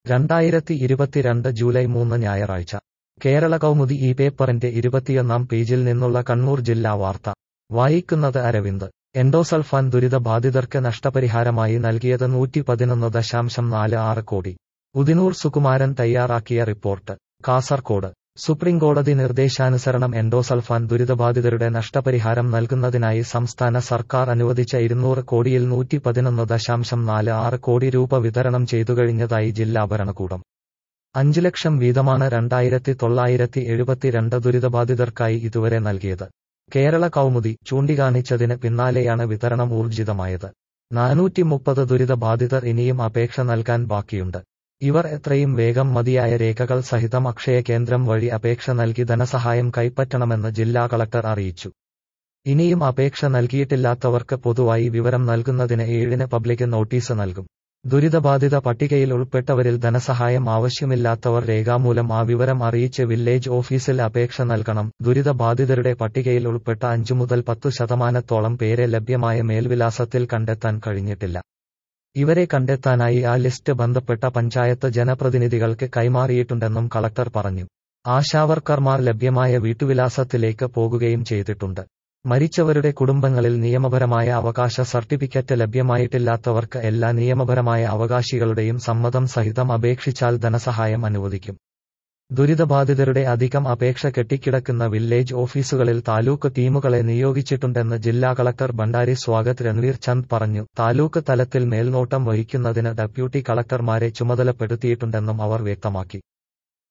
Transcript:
രണ്ടായിരത്തി ഇരുപത്തിരണ്ട് ജൂലൈ മൂന്ന് ഞായറാഴ്ച കേരള കൗമുദി ഈ പേപ്പറിന്റെ ഇരുപത്തിയൊന്നാം പേജിൽ നിന്നുള്ള കണ്ണൂർ ജില്ലാ വാർത്ത വായിക്കുന്നത് അരവിന്ദ് എൻഡോസൾഫാൻ ദുരിത ബാധിതർക്ക് നഷ്ടപരിഹാരമായി നൽകിയത് നൂറ്റി പതിനൊന്ന് ദശാംശം നാല് ആറ് കോടി ഉദിനൂർ സുകുമാരൻ തയ്യാറാക്കിയ റിപ്പോർട്ട് കാസർകോട് സുപ്രീംകോടതി നിർദ്ദേശാനുസരണം എൻഡോസൾഫാൻ ദുരിതബാധിതരുടെ നഷ്ടപരിഹാരം നൽകുന്നതിനായി സംസ്ഥാന സർക്കാർ അനുവദിച്ച ഇരുന്നൂറ് കോടിയിൽ നൂറ്റി പതിനൊന്ന് ദശാംശം നാല് ആറ് കോടി രൂപ വിതരണം ചെയ്തുകഴിഞ്ഞതായി ജില്ലാ ഭരണകൂടം അഞ്ചു ലക്ഷം വീതമാണ് രണ്ടായിരത്തി തൊള്ളായിരത്തി എഴുപത്തിരണ്ട് ദുരിതബാധിതർക്കായി ഇതുവരെ നൽകിയത് കേരള കൗമുദി ചൂണ്ടിക്കാണിച്ചതിന് പിന്നാലെയാണ് വിതരണം ഊർജിതമായത് നാനൂറ്റി മുപ്പത് ദുരിതബാധിതർ ഇനിയും അപേക്ഷ നൽകാൻ ബാക്കിയുണ്ട് ഇവർ എത്രയും വേഗം മതിയായ രേഖകൾ സഹിതം അക്ഷയ കേന്ദ്രം വഴി അപേക്ഷ നൽകി ധനസഹായം കൈപ്പറ്റണമെന്ന് ജില്ലാ കളക്ടർ അറിയിച്ചു ഇനിയും അപേക്ഷ നൽകിയിട്ടില്ലാത്തവർക്ക് പൊതുവായി വിവരം നൽകുന്നതിന് ഏഴിന് പബ്ലിക് നോട്ടീസ് നൽകും ദുരിതബാധിത പട്ടികയിൽ ഉൾപ്പെട്ടവരിൽ ധനസഹായം ആവശ്യമില്ലാത്തവർ രേഖാമൂലം ആ വിവരം അറിയിച്ച് വില്ലേജ് ഓഫീസിൽ അപേക്ഷ നൽകണം ദുരിതബാധിതരുടെ പട്ടികയിൽ ഉൾപ്പെട്ട അഞ്ചു മുതൽ പത്തു ശതമാനത്തോളം പേരെ ലഭ്യമായ മേൽവിലാസത്തിൽ കണ്ടെത്താൻ കഴിഞ്ഞിട്ടില്ല ഇവരെ കണ്ടെത്താനായി ആ ലിസ്റ്റ് ബന്ധപ്പെട്ട പഞ്ചായത്ത് ജനപ്രതിനിധികൾക്ക് കൈമാറിയിട്ടുണ്ടെന്നും കളക്ടർ പറഞ്ഞു ആശാവർക്കർമാർ ലഭ്യമായ വീട്ടുവിലാസത്തിലേക്ക് പോകുകയും ചെയ്തിട്ടുണ്ട് മരിച്ചവരുടെ കുടുംബങ്ങളിൽ നിയമപരമായ അവകാശ സർട്ടിഫിക്കറ്റ് ലഭ്യമായിട്ടില്ലാത്തവർക്ക് എല്ലാ നിയമപരമായ അവകാശികളുടെയും സമ്മതം സഹിതം അപേക്ഷിച്ചാൽ ധനസഹായം അനുവദിക്കും ദുരിതബാധിതരുടെ അധികം അപേക്ഷ കെട്ടിക്കിടക്കുന്ന വില്ലേജ് ഓഫീസുകളിൽ താലൂക്ക് ടീമുകളെ നിയോഗിച്ചിട്ടുണ്ടെന്ന് ജില്ലാ കളക്ടർ ഭണ്ഡാരി സ്വാഗത് രൺവീർ ചന്ദ് പറഞ്ഞു താലൂക്ക് തലത്തിൽ മേൽനോട്ടം വഹിക്കുന്നതിന് ഡെപ്യൂട്ടി കളക്ടർമാരെ ചുമതലപ്പെടുത്തിയിട്ടുണ്ടെന്നും അവർ വ്യക്തമാക്കി